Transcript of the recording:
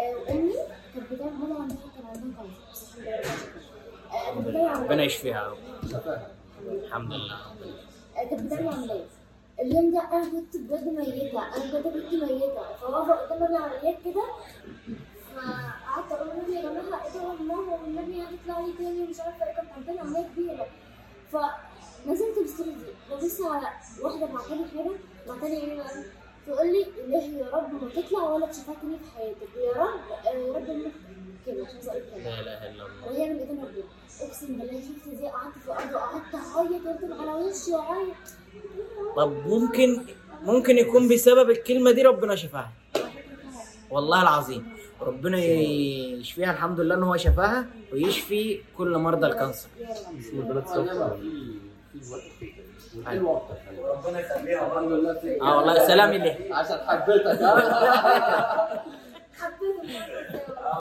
آه، امي كانت بتعمل ماما عندها كان عندها كانسر آه، كانت بتعمل عملية. ربنا يشفيها يا رب الحمد لله آه، كانت بتعمل عملية اليوم ده انا كنت بجد ميتة انا بجد كنت ميتة فواقفة قدام العمليات كده فقعدت اقول لهم يا جماعة ايه ده ماما والنبي هتطلع لي تاني ومش عارفة ايه كانت عندنا عملية كبيرة فنزلت الستوري دي ببص على واحدة بعتلي حاجة بعتلي ايه بقى تقول لي إلهي يا رب ما تطلع ولا تشوفها تاني في حياتك يا رب آه، يا رب إنك كده مش عايزة أقول كده لا اله الا الله وهي من ايدين ربنا اقسم بالله شفت دي قعدت في الارض وقعدت اعيط وافضل على وشي واعيط طب ممكن ممكن يكون بسبب الكلمه دي ربنا شفاها والله العظيم ربنا يشفيها الحمد لله ان هو شفاها ويشفي كل مرضى الكانسر اسم البلد صفا ربنا يخليها الحمد لله في اه والله سلام اللي عشان حبيتك ها حبيت الموضوع ده.